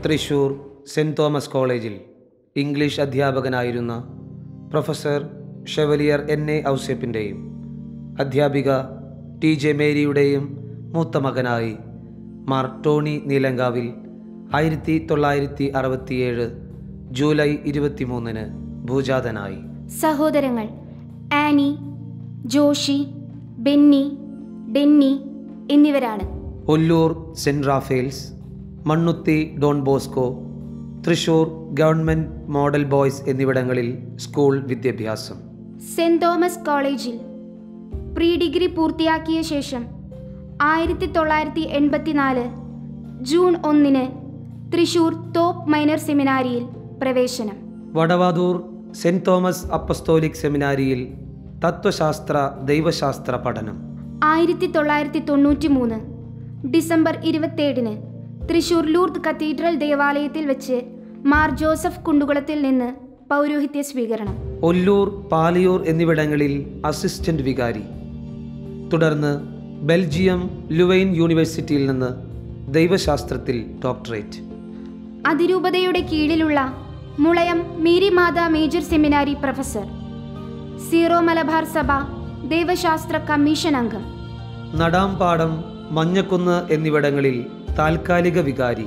Thrissur Saint Thomas കോളേജിൽ English അധ്യാപകനായിരുന്ന professor chevalier N A ഔസേപ്പിൻ്റെയും അധ്യാപിക ടി ജെ മേരിയുടെയും മൂത്ത മകനായി മാർ ടോണി നീലങ്കാവിൽ ആയിരത്തി തൊള്ളായിരത്തി അറുപത്തിയേഴ് ജൂലൈ ഇരുപത്തിമൂന്നിന് ഭൂജാതനായി സഹോദരങ്ങൾ ആനി ജോഷി ബെന്നി ഡെന്നി എന്നിവരാണ് Ollur Saint Raphael's Mannuthy Don Bosco Thrissur government model boys എന്നിവിടങ്ങളിൽ സ്കൂൾ വിദ്യാഭ്യാസം സെന്റ് തോമസ് കോളേജിൽ പ്രീ ഡിഗ്രി പൂർത്തിയാക്കിയ ശേഷം ആയിരത്തി തൊള്ളായിരത്തി എൺപത്തിനാല് ജൂൺ ഒന്നിന് തൃശൂർ തോപ്പ് മൈനർ സെമിനാരിയിൽ പ്രവേശനം വടവാതൂർ സെൻറ് തോമസ് അപ്പസ്തോലിക് സെമിനാരിയിൽ തത്വശാസ്ത്ര ദൈവശാസ്ത്ര പഠനം ആയിരത്തി തൊള്ളായിരത്തി തൊണ്ണൂറ്റി മൂന്ന് ഡിസംബർ ഇരുപത്തേഴിന് തൃശൂർ ലൂർദ് കത്തീഡ്രൽ ദേവാലയത്തിൽ വെച്ച് മാർ ജോസഫ് കുണ്ടുകുളത്തിൽ നിന്ന് പൗരോഹിത്യ സ്വീകരണം ഒല്ലൂർ പാലിയൂർ എന്നിവിടങ്ങളിൽ അസിസ്റ്റന്റ് വികാരി തുടർന്ന് ബെൽജിയം ലുവൈൻ യൂണിവേഴ്സിറ്റിയിൽ നിന്ന് ദൈവശാസ്ത്രത്തിൽ ഡോക്ടറേറ്റ് അതിരൂപതയുടെ കീഴിലുള്ള Mulayam Mary Matha major seminary professor Syro Malabar സഭ ദൈവശാസ്ത്ര കമ്മീഷൻ അംഗം നടാംപാടം മഞ്ഞക്കുന്ന് എന്നിവിടങ്ങളിൽ താൽക്കാലിക വികാരി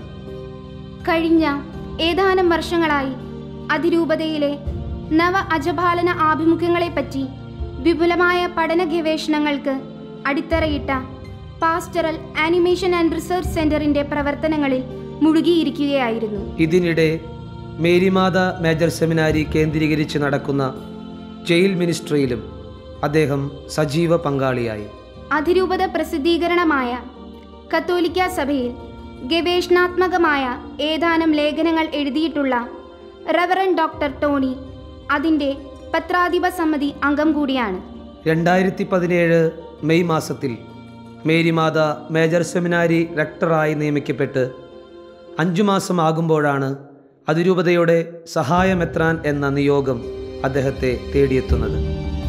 കഴിഞ്ഞ ഏതാനും വർഷങ്ങളായി അതിരൂപതയിലെ നവ അജപാലന ആഭിമുഖ്യങ്ങളെപ്പറ്റി വിപുലമായ പഠന ഗവേഷണങ്ങൾക്ക് അടിത്തറയിട്ട പാസ്റ്ററൽ ആനിമേഷൻ ആൻഡ് റിസർച്ച് സെന്ററിന്റെ പ്രവർത്തനങ്ങളിൽ മുഴുകിയിരിക്കുകയായിരുന്നു ഇതിനിടെ മേരിമാത മേജർ സെമിനാരി കേന്ദ്രീകരിച്ച് നടക്കുന്ന ജയിൽ മിനിസ്ട്രിയിലും അദ്ദേഹം സജീവ പങ്കാളിയായി അതിരൂപത പ്രസിദ്ധീകരണമായ കത്തോലിക്ക സഭയിൽ ഗവേഷണാത്മകമായ ഏതാനും ലേഖനങ്ങൾ എഴുതിയിട്ടുള്ള റവറൻ ഡോക്ടർ ടോണി അതിൻ്റെ പത്രാധിപ സമിതി അംഗം കൂടിയാണ് രണ്ടായിരത്തി പതിനേഴ് മെയ് മാസത്തിൽ മേരിമാത മേജർ സെമിനാരി റെക്ടറായി നിയമിക്കപ്പെട്ട് അഞ്ചു മാസമാകുമ്പോഴാണ് അതിരൂപതയുടെ സഹായമെത്രാൻ എന്ന നിയോഗം അദ്ദേഹത്തെ തേടിയെത്തുന്നത്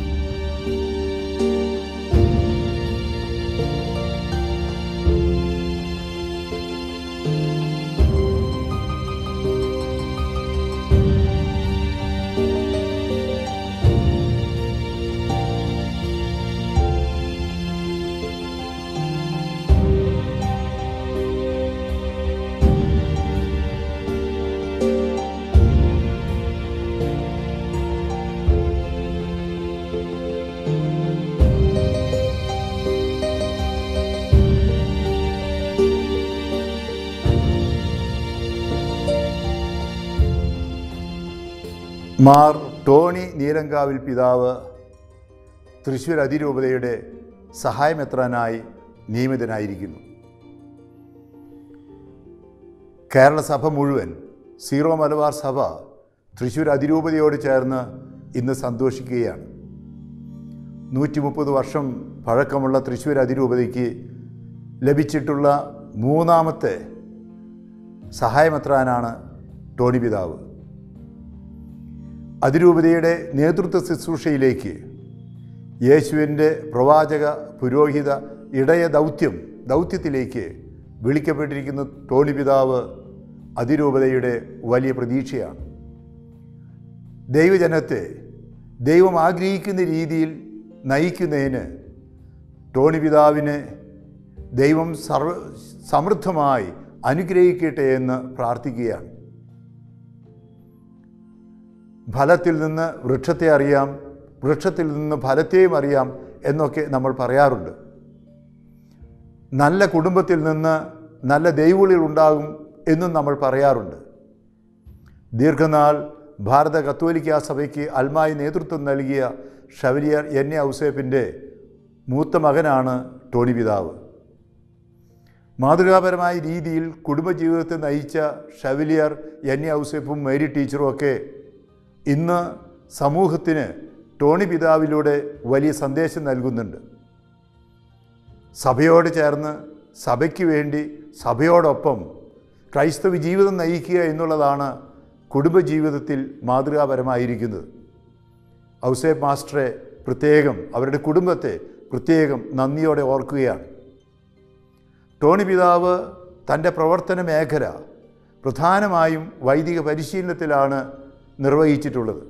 മാർ ടോണി നീലങ്കാവിൽ പിതാവ് തൃശ്ശൂർ അതിരൂപതയുടെ സഹായമെത്രാനായി നിയമിതനായിരിക്കുന്നു കേരള സഭ മുഴുവൻ സീറോ മലബാർ സഭ തൃശ്ശൂർ അതിരൂപതയോട് ചേർന്ന് ഇന്ന് സന്തോഷിക്കുകയാണ് നൂറ്റി മുപ്പത് വർഷം പഴക്കമുള്ള തൃശ്ശൂർ അതിരൂപതയ്ക്ക് ലഭിച്ചിട്ടുള്ള മൂന്നാമത്തെ സഹായമെത്രാനാണ് ടോണി പിതാവ് അതിരൂപതയുടെ നേതൃത്വ ശുശ്രൂഷയിലേക്ക് യേശുവിൻ്റെ പ്രവാചക പുരോഹിത ഇടയ ദൗത്യം ദൗത്യത്തിലേക്ക് വിളിക്കപ്പെട്ടിരിക്കുന്ന ടോണി പിതാവ് അതിരൂപതയുടെ വലിയ പ്രതീക്ഷയാണ് ദൈവജനത്തെ ദൈവം ആഗ്രഹിക്കുന്ന രീതിയിൽ നയിക്കുന്നതിന് ടോണി പിതാവിനെ ദൈവം സർവ സമൃദ്ധമായി അനുഗ്രഹിക്കട്ടെ എന്ന് പ്രാർത്ഥിക്കുകയാണ് ഫലത്തിൽ നിന്ന് വൃക്ഷത്തെ അറിയാം വൃക്ഷത്തിൽ നിന്ന് ഫലത്തെയും അറിയാം എന്നൊക്കെ നമ്മൾ പറയാറുണ്ട് നല്ല കുടുംബത്തിൽ നിന്ന് നല്ല ദൈവവിളികൾ ഉണ്ടാകും എന്നും നമ്മൾ പറയാറുണ്ട് ദീർഘനാൾ ഭാരത കത്തോലിക്ക സഭയ്ക്ക് അൽമായി നേതൃത്വം നൽകിയ ഷവലിയർ എൻ എ ഔസേപ്പിൻ്റെ മൂത്ത മകനാണ് ടോണി പിതാവ് മാതൃകാപരമായ രീതിയിൽ കുടുംബജീവിതത്തെ നയിച്ച ഷവലിയർ എൻ എ ഔസേപ്പും മേരി ടീച്ചറും ഒക്കെ ഇന്ന് സമൂഹത്തിന് ടോണി പിതാവിലൂടെ വലിയ സന്ദേശം നൽകുന്നുണ്ട് സഭയോട് ചേർന്ന് സഭയ്ക്ക് വേണ്ടി സഭയോടൊപ്പം ക്രൈസ്തവ ജീവിതം നയിക്കുക എന്നുള്ളതാണ് കുടുംബജീവിതത്തിൽ മാതൃകാപരമായിരിക്കുന്നത് ഔസേപ്പ് മാസ്റ്ററെ പ്രത്യേകം അവരുടെ കുടുംബത്തെ പ്രത്യേകം നന്ദിയോടെ ഓർക്കുകയാണ് ടോണി പിതാവ് തൻ്റെ പ്രവർത്തന മേഖല പ്രധാനമായും വൈദിക പരിശീലനത്തിലാണ് നിർവഹിച്ചിട്ടുള്ളത്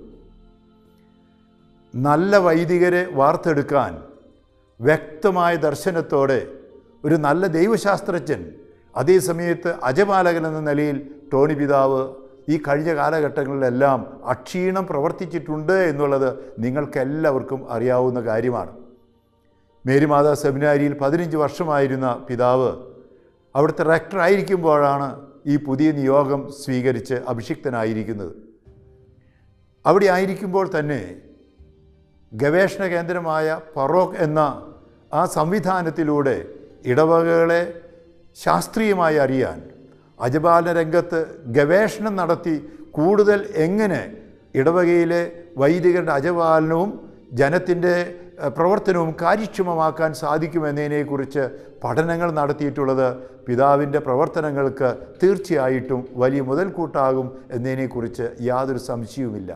നല്ല വൈദികരെ വാർത്തെടുക്കാൻ വ്യക്തമായ ദർശനത്തോടെ ഒരു നല്ല ദൈവശാസ്ത്രജ്ഞൻ അതേ സമയത്ത് അജപാലകൻ എന്ന നിലയിൽ ടോണി പിതാവ് ഈ കഴിഞ്ഞ കാലഘട്ടങ്ങളിലെല്ലാം അക്ഷീണം പ്രവർത്തിച്ചിട്ടുണ്ട് എന്നുള്ളത് നിങ്ങൾക്കെല്ലാവർക്കും അറിയാവുന്ന കാര്യമാണ് മേരിമാതാ സെമിനാരിയിൽ പതിനഞ്ച് വർഷമായിരുന്ന പിതാവ് അവിടുത്തെ റെക്ടർ ആയിരിക്കുമ്പോഴാണ് ഈ പുതിയ നിയോഗം സ്വീകരിച്ച് അഭിഷിക്തനായിരിക്കുന്നത് അവിടെ ആയിരിക്കുമ്പോൾ തന്നെ ഗവേഷണ കേന്ദ്രമായ ഫറോക്ക് എന്ന ആ സംവിധാനത്തിലൂടെ ഇടവകകളെ ശാസ്ത്രീയമായി അറിയാൻ അജപാലന രംഗത്ത് ഗവേഷണം നടത്തി കൂടുതൽ എങ്ങനെ ഇടവകയിലെ വൈദികരുടെ അജപാലനവും ജനത്തിൻ്റെ എഹ്, പ്രവർത്തനവും കാര്യക്ഷമമാക്കാൻ സാധിക്കുമെന്നതിനെക്കുറിച്ച് പഠനങ്ങൾ നടത്തിയിട്ടുള്ളത് പിതാവിൻ്റെ പ്രവർത്തനങ്ങൾക്ക് തീർച്ചയായിട്ടും വലിയ മുതൽക്കൂട്ടാകും എന്നതിനെക്കുറിച്ച് യാതൊരു സംശയവുമില്ല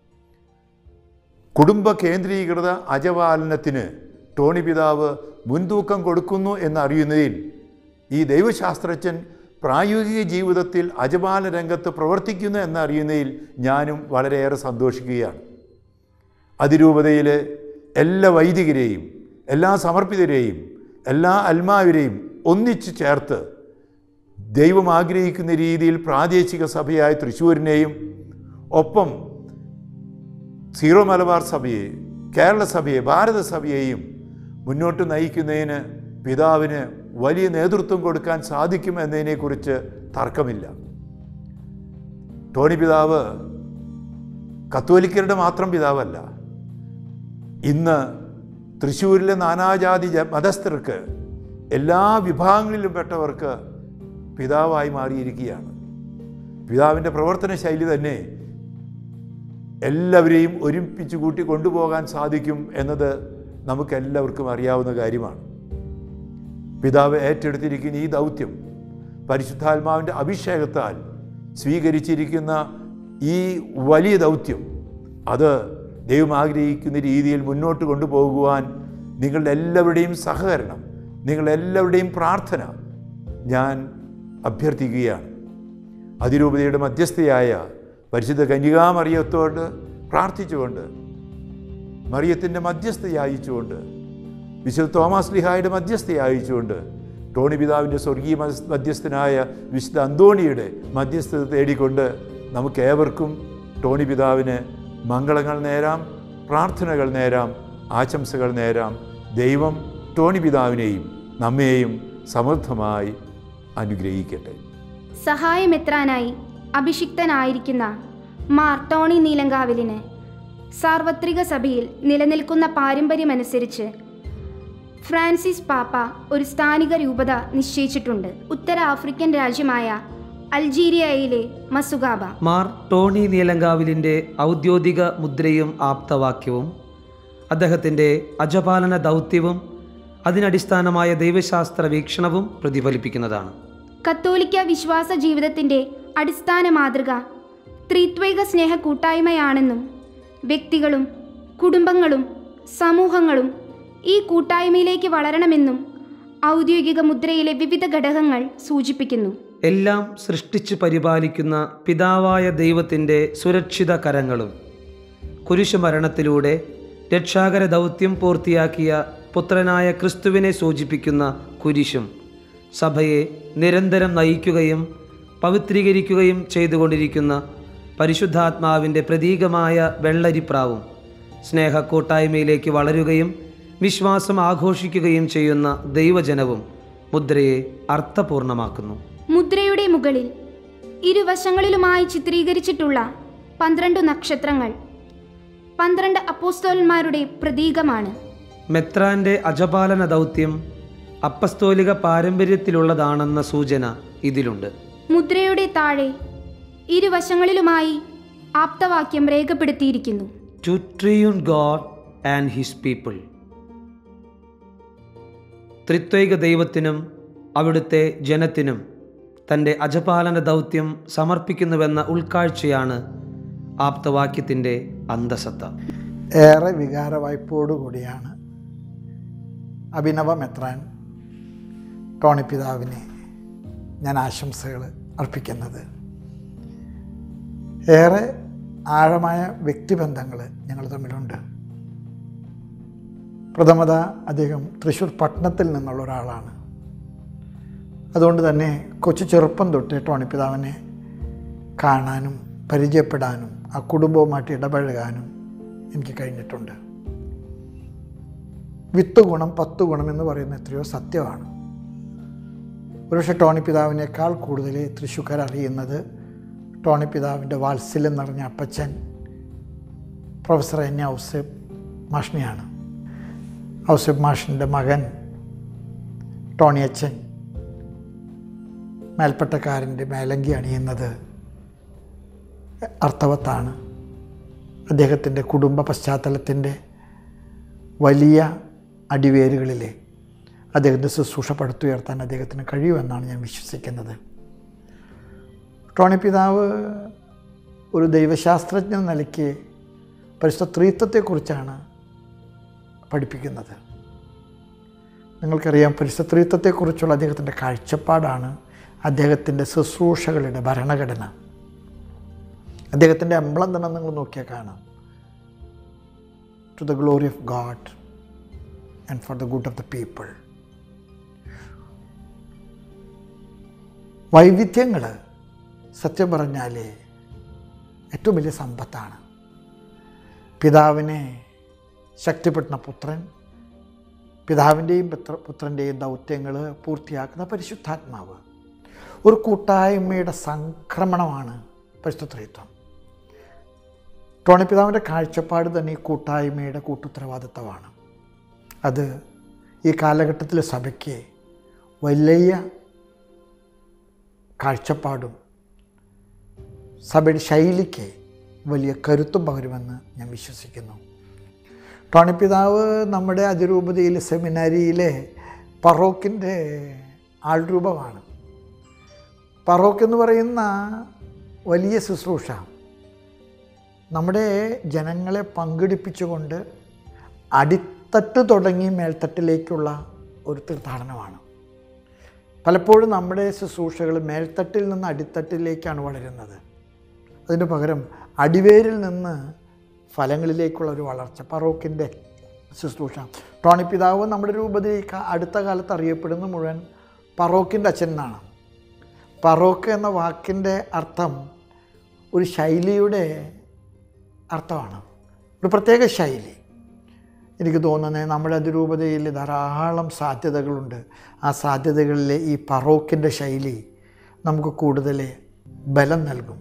കുടുംബ കേന്ദ്രീകൃത അജപാലനത്തിന് ടോണി പിതാവ് മുൻതൂക്കം കൊടുക്കുന്നു എന്നറിയുന്നതിൽ ഈ ദൈവശാസ്ത്രജ്ഞൻ പ്രായോഗിക ജീവിതത്തിൽ അജപാലന രംഗത്ത് പ്രവർത്തിക്കുന്നു എന്നറിയുന്നതിൽ ഞാനും വളരെയേറെ സന്തോഷിക്കുകയാണ് അതിരൂപതയിലെ എല്ലാ വൈദികരെയും എല്ലാ സമർപ്പിതരെയും എല്ലാ അൽമാവരെയും ഒന്നിച്ചു ചേർത്ത് ദൈവം ആഗ്രഹിക്കുന്ന രീതിയിൽ പ്രാദേശിക സഭയായ തൃശ്ശൂരിനെയും ഒപ്പം സീറോ മലബാർ സഭയെ കേരള സഭയെ ഭാരത സഭയെയും മുന്നോട്ട് നയിക്കുന്നതിന് പിതാവിന് വലിയ നേതൃത്വം കൊടുക്കാൻ സാധിക്കും എന്നതിനെക്കുറിച്ച് തർക്കമില്ല ടോണി പിതാവ് കത്തോലിക്കരുടെ മാത്രം പിതാവല്ല ഇന്ന് തൃശ്ശൂരിലെ നാനാജാതി ജ- മതസ്ഥർക്ക് എല്ലാ വിഭാഗങ്ങളിലും പെട്ടവർക്ക് പിതാവായി മാറിയിരിക്കുകയാണ് പിതാവിൻ്റെ പ്രവർത്തന ശൈലി തന്നെ എല്ലാവരെയും ഒരുമിപ്പിച്ച് കൂട്ടി കൊണ്ടുപോകാൻ സാധിക്കും എന്നത് നമുക്കെല്ലാവർക്കും അറിയാവുന്ന കാര്യമാണ് പിതാവ് ഏറ്റെടുത്തിരിക്കുന്ന ഈ ദൗത്യം പരിശുദ്ധാത്മാവിൻ്റെ അഭിഷേകത്താൽ സ്വീകരിച്ചിരിക്കുന്ന ഈ വലിയ ദൗത്യം അത് ദൈവം ആഗ്രഹിക്കുന്ന രീതിയിൽ മുന്നോട്ട് കൊണ്ടുപോകുവാൻ നിങ്ങളുടെ എല്ലാവരുടെയും സഹകരണം നിങ്ങളുടെ എല്ലാവരുടെയും പ്രാർത്ഥന ഞാൻ അഭ്യർത്ഥിക്കുകയാണ് അതിരൂപതയുടെ മധ്യസ്ഥയായ പരിശുദ്ധ കന്യകാമറിയത്തോട് പ്രാർത്ഥിച്ചുകൊണ്ട് മറിയത്തിൻ്റെ മധ്യസ്ഥ യാചിച്ചുകൊണ്ട് വിശുദ്ധ തോമസ് ലിഹായുടെ മധ്യസ്ഥ യാചിച്ചുകൊണ്ട് ടോണി പിതാവിൻ്റെ സ്വർഗീയ മധ്യ- മധ്യസ്ഥനായ വിശുദ്ധ അന്തോണിയുടെ മധ്യസ്ഥത തേടിക്കൊണ്ട് നമുക്കേവർക്കും ടോണി പിതാവിന് മംഗളങ്ങൾ നേരാം പ്രാർത്ഥനകൾ നേരാം ആശംസകൾ നേരാം ദൈവം ടോണി പിതാവിനെയും നമ്മെയും സമൃദ്ധമായി അനുഗ്രഹിക്കട്ടെ സഹായമെത്രാനായി അഭിഷിക്തനായിരിക്കുന്ന മാർ ടോണി നീലങ്കാവിലിന് സാർവത്രിക സഭയിൽ നിലനിൽക്കുന്ന പാരമ്പര്യമനുസരിച്ച് ഫ്രാൻസിസ് പാപ്പ ഒരു സ്ഥാനിക രൂപത നിശ്ചയിച്ചിട്ടുണ്ട് ഉത്തര ആഫ്രിക്കൻ രാജ്യമായ അൾജീരിയയിലെ മസുഗാബ മാർ ടോണി നീലങ്കാവിലിൻ്റെ ഔദ്യോഗിക മുദ്രയും ആപ്തവാക്യവും അദ്ദേഹത്തിൻ്റെ അജപാലന ദൗത്യവും അതിനടിസ്ഥാനമായ ദൈവശാസ്ത്ര വീക്ഷണവും പ്രതിഫലിപ്പിക്കുന്നതാണ് കത്തോലിക്ക വിശ്വാസ ജീവിതത്തിൻ്റെ അടിസ്ഥാന മാതൃക ത്രിത്വൈക സ്നേഹ കൂട്ടായ്മയാണെന്നും വ്യക്തികളും കുടുംബങ്ങളും സമൂഹങ്ങളും ഈ കൂട്ടായ്മയിലേക്ക് വളരണമെന്നും ഔദ്യോഗിക മുദ്രയിലെ വിവിധ ഘടകങ്ങൾ സൂചിപ്പിക്കുന്നു എല്ലാം സൃഷ്ടിച്ചു പരിപാലിക്കുന്ന പിതാവായ ദൈവത്തിൻ്റെ സുരക്ഷിത കരങ്ങളും കുരിശുമരണത്തിലൂടെ രക്ഷാകര ദൗത്യം പൂർത്തിയാക്കിയ പുത്രനായ ക്രിസ്തുവിനെ സൂചിപ്പിക്കുന്ന കുരിശും സഭയെ നിരന്തരം നയിക്കുകയും പവിത്രീകരിക്കുകയും ചെയ്തുകൊണ്ടിരിക്കുന്ന പരിശുദ്ധാത്മാവിൻ്റെ പ്രതീകമായ വെള്ളരിപ്രാവും സ്നേഹ കൂട്ടായ്മയിലേക്ക് വളരുകയും വിശ്വാസം ആഘോഷിക്കുകയും ചെയ്യുന്ന ദൈവജനവും മുദ്രയെ അർത്ഥപൂർണമാക്കുന്നു മുദ്രയുടെ മുകളിൽ ഇരുവശങ്ങളിലുമായി ചിത്രീകരിച്ചിട്ടുള്ള പന്ത്രണ്ട് നക്ഷത്രങ്ങൾ പന്ത്രണ്ട് അപ്പോസ്തോലന്മാരുടെ പ്രതീകമാണ് മെത്രാന്റെ അജപാലന ദൗത്യം അപ്പസ്തോലിക പാരമ്പര്യത്തിലുള്ളതാണെന്ന സൂചന ഇതിലുണ്ട് മുദ്രയുടെ താഴെ ഇരുവശങ്ങളിലുമായി ആപ്തവാക്യം രേഖപ്പെടുത്തിയിരിക്കുന്നു to triune God and his people ത്രിത്വൈക ദൈവത്തിനും അവിടുത്തെ ജനത്തിനും തൻ്റെ അജപാലന ദൗത്യം സമർപ്പിക്കുന്നുവെന്ന ഉൾക്കാഴ്ചയാണ് ആപ്തവാക്യത്തിൻ്റെ അന്തസത്ത ഏറെ വികാരവായ്പോടുകൂടിയാണ് അഭിനവ മെത്രാൻ ടോണി പിതാവിനെ ഞാൻ ആശംസകൾ അർപ്പിക്കുന്നത് ഏറെ ആഴമായ വ്യക്തിബന്ധങ്ങൾ ഞങ്ങൾ തമ്മിലുണ്ട് പ്രഥമത അദ്ദേഹം തൃശ്ശൂർ പട്ടണത്തിൽ നിന്നുള്ള ഒരാളാണ് അതുകൊണ്ട് തന്നെ കൊച്ചു ചെറുപ്പം തൊട്ട് ടോണി പിതാവിനെ കാണാനും പരിചയപ്പെടാനും ആ കുടുംബവുമായിട്ട് ഇടപഴകാനും എനിക്ക് കഴിഞ്ഞിട്ടുണ്ട് വിത്ത് ഗുണം പത്ത് ഗുണം എന്ന് പറയുന്ന എത്രയോ സത്യമാണ് ഒരുപക്ഷെ ടോണി പിതാവിനേക്കാൾ കൂടുതൽ തൃശ്ശൂക്കാർ അറിയുന്നത് ടോണി പിതാവിൻ്റെ വാത്സല്യം നിറഞ്ഞ അപ്പച്ചൻ പ്രൊഫസർ എൻ ഔസേബ് മാഷിനെയാണ് ഔസേബ് മാഷിൻ്റെ മകൻ ടോണി അച്ഛൻ മേൽപ്പട്ടക്കാരൻ്റെ മേലങ്കി അണിയുന്നത് അർത്ഥവത്താണ് അദ്ദേഹത്തിൻ്റെ കുടുംബ പശ്ചാത്തലത്തിൻ്റെ വലിയ അടിവേരുകളിലെ അദ്ദേഹത്തെ ശുശ്രൂഷ പടുത്തുയർത്താൻ അദ്ദേഹത്തിന് കഴിയുമെന്നാണ് ഞാൻ വിശ്വസിക്കുന്നത് ടോണി പിതാവ് ഒരു ദൈവശാസ്ത്രജ്ഞ നിലയ്ക്ക് പരിശുദ്ധ ത്രീത്വത്തെക്കുറിച്ചാണ് പഠിപ്പിക്കുന്നത് നിങ്ങൾക്കറിയാം പരിശുദ്ധ ത്രീത്വത്തെക്കുറിച്ചുള്ള അദ്ദേഹത്തിൻ്റെ കാഴ്ചപ്പാടാണ് അദ്ദേഹത്തിൻ്റെ ശുശ്രൂഷകളുടെ ഭരണഘടന അദ്ദേഹത്തിൻ്റെ എംബ്ലം തന്നെ നിങ്ങൾ നോക്കിയാൽ കാണാം to the glory of God and for the good of the people വൈവിധ്യങ്ങൾ സത്യം പറഞ്ഞാൽ ഏറ്റവും വലിയ സമ്പത്താണ് പിതാവിനെ ശക്തിപ്പെടുന്ന പുത്രൻ പിതാവിൻ്റെയും പുത്ര പുത്രൻ്റെയും ദൗത്യങ്ങൾ പൂർത്തിയാക്കുന്ന പരിശുദ്ധാത്മാവ് ഒരു കൂട്ടായ്മയുടെ സംക്രമണമാണ് പരിശുദ്ധത്വം ടോണി പിതാവിൻ്റെ കാഴ്ചപ്പാട് തന്നെ ഈ കൂട്ടായ്മയുടെ കൂട്ടുത്തരവാദിത്തമാണ് അത് ഈ കാലഘട്ടത്തിലെ സഭയ്ക്ക് വലിയ കാഴ്ചപ്പാടും സഭയുടെ ശൈലിക്ക് വലിയ കരുത്തും പകരുമെന്ന് ഞാൻ വിശ്വസിക്കുന്നു ടോണി പിതാവ് നമ്മുടെ അതിരൂപതയിലെ സെമിനാരിയിലെ പറോക്കിൻ്റെ ആൾരൂപമാണ് പറോക്ക് എന്ന് പറയുന്ന വലിയ ശുശ്രൂഷ നമ്മുടെ ജനങ്ങളെ പങ്കെടുപ്പിച്ചുകൊണ്ട് അടിത്തട്ട് തുടങ്ങി മേൽത്തട്ടിലേക്കുള്ള ഒരു തീർത്ഥാടനമാണ് പലപ്പോഴും നമ്മുടെ ശുശ്രൂഷകൾ മേൽത്തട്ടിൽ നിന്ന് അടിത്തട്ടിലേക്കാണ് വളരുന്നത് അതിന് പകരം അടിവേരിൽ നിന്ന് ഫലങ്ങളിലേക്കുള്ള ഒരു വളർച്ച പറോക്കിൻ്റെ ശുശ്രൂഷ ടോണി പിതാവ് നമ്മുടെ രൂപതയിൽ ക- അടുത്ത കാലത്ത് അറിയപ്പെടുന്ന മുഴുവൻ പറോക്കിൻ്റെ അച്ഛൻ എന്നാണ് പറോക്ക് എന്ന വാക്കിൻ്റെ അർത്ഥം ഒരു ശൈലിയുടെ അർത്ഥമാണ് ഒരു പ്രത്യേക ശൈലി എനിക്ക് തോന്നുന്നത് നമ്മുടെ അതിരൂപതയിൽ ധാരാളം സാധ്യതകളുണ്ട് ആ സാധ്യതകളിലെ ഈ പറോക്കിൻ്റെ ശൈലി നമുക്ക് കൂടുതൽ ബലം നൽകും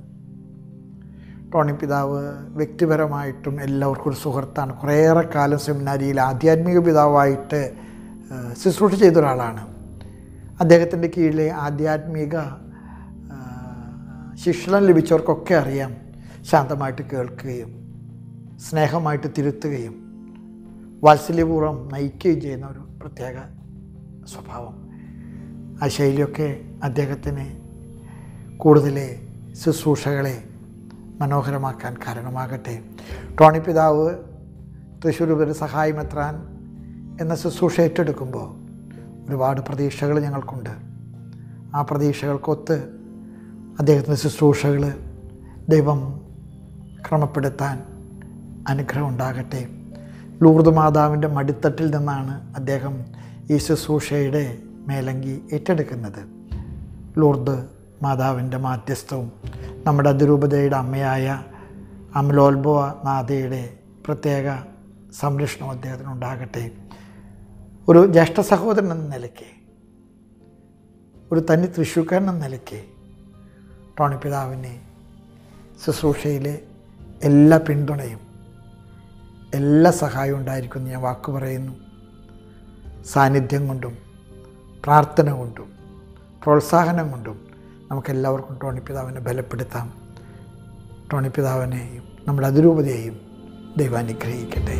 ടോണി പിതാവ് വ്യക്തിപരമായിട്ടും എല്ലാവർക്കും ഒരു സുഹൃത്താണ് കുറേയേറെ കാലം സെമിനാരിയിൽ ആധ്യാത്മിക പിതാവായിട്ട് ഏഹ്, ശുശ്രൂഷ ചെയ്ത ഒരാളാണ് അദ്ദേഹത്തിൻ്റെ കീഴിലെ ആധ്യാത്മിക ഏഹ്, ശിക്ഷണം ലഭിച്ചവർക്കൊക്കെ അറിയാം ശാന്തമായിട്ട് കേൾക്കുകയും സ്നേഹമായിട്ട് തിരുത്തുകയും വാത്സല്യപൂർവ്വം നയിക്കുകയും ചെയ്യുന്ന ഒരു പ്രത്യേക സ്വഭാവം ആ ശൈലിയൊക്കെ അദ്ദേഹത്തിന് കൂടുതൽ ശുശ്രൂഷകളെ മനോഹരമാക്കാൻ കാരണമാകട്ടെ ടോണി പിതാവ് തൃശ്ശൂർ ഉപരി സഹായമെത്രാൻ എന്ന ശുശ്രൂഷ ഏറ്റെടുക്കുമ്പോൾ ഒരുപാട് പ്രതീക്ഷകൾ ഞങ്ങൾക്കുണ്ട് ആ പ്രതീക്ഷകൾക്കൊത്ത് അദ്ദേഹത്തിൻ്റെ ശുശ്രൂഷകൾ ദൈവം ക്രമപ്പെടുത്താൻ അനുഗ്രഹം ഉണ്ടാകട്ടെ ലൂർദ് മാതാവിൻ്റെ മടിത്തട്ടിൽ നിന്നാണ് അദ്ദേഹം ഈ ശുശ്രൂഷയുടെ മേലങ്കി ഏറ്റെടുക്കുന്നത് ലൂർദ് മാതാവിൻ്റെ മാധ്യസ്ഥവും നമ്മുടെ അതിരൂപതയുടെ അമ്മയായ അമലോത്ഭവ നാഥയുടെ പ്രത്യേക സംരക്ഷണം അദ്ദേഹത്തിനുണ്ടാകട്ടെ ഒരു ജ്യേഷ്ഠ സഹോദരൻ എന്ന നിലയ്ക്ക് ഒരു തനി തൃശ്ശൂക്കാരൻ എന്ന നിലയ്ക്ക് ടോണി പിതാവിനെ ശുശ്രൂഷയിലെ എല്ലാ പിന്തുണയും എല്ലാ സഹായവും ഉണ്ടായിരിക്കുമെന്ന് ഞാൻ വാക്ക് പറയുന്നു സാന്നിധ്യം കൊണ്ടും പ്രാർത്ഥന കൊണ്ടും പ്രോത്സാഹനം കൊണ്ടും നമുക്കെല്ലാവർക്കും ടോണി പിതാവിനെ ബലപ്പെടുത്താം ടോണി പിതാവിനെയും നമ്മുടെ അതിരൂപതയെയും ദൈവം അനുഗ്രഹിക്കട്ടെ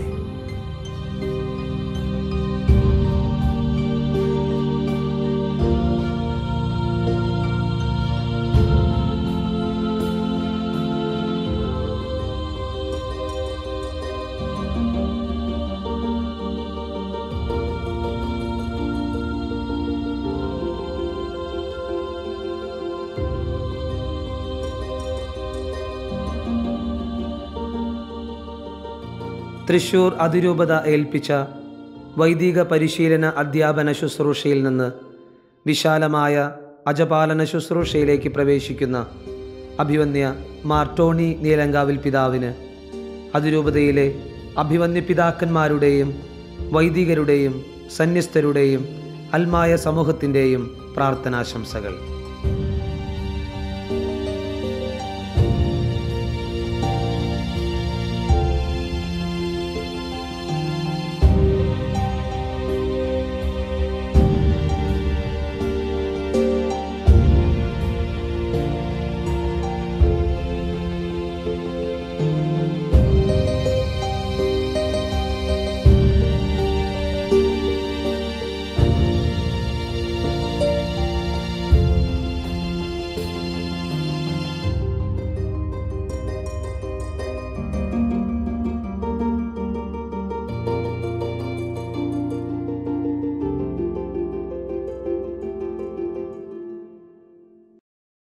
തൃശൂർ അതിരൂപത ഏൽപ്പിച്ച വൈദിക പരിശീലന അധ്യാപന ശുശ്രൂഷയിൽ നിന്ന് വിശാലമായ അജപാലന ശുശ്രൂഷയിലേക്ക് പ്രവേശിക്കുന്ന അഭിവന്യ മാർട്ടോണി നീലങ്കാവിൽ പിതാവിന് അതിരൂപതയിലെ അഭിവന്യ പിതാക്കന്മാരുടെയും വൈദികരുടെയും സന്യസ്തരുടെയും അൽമായ സമൂഹത്തിൻ്റെയും പ്രാർത്ഥനാശംസകൾ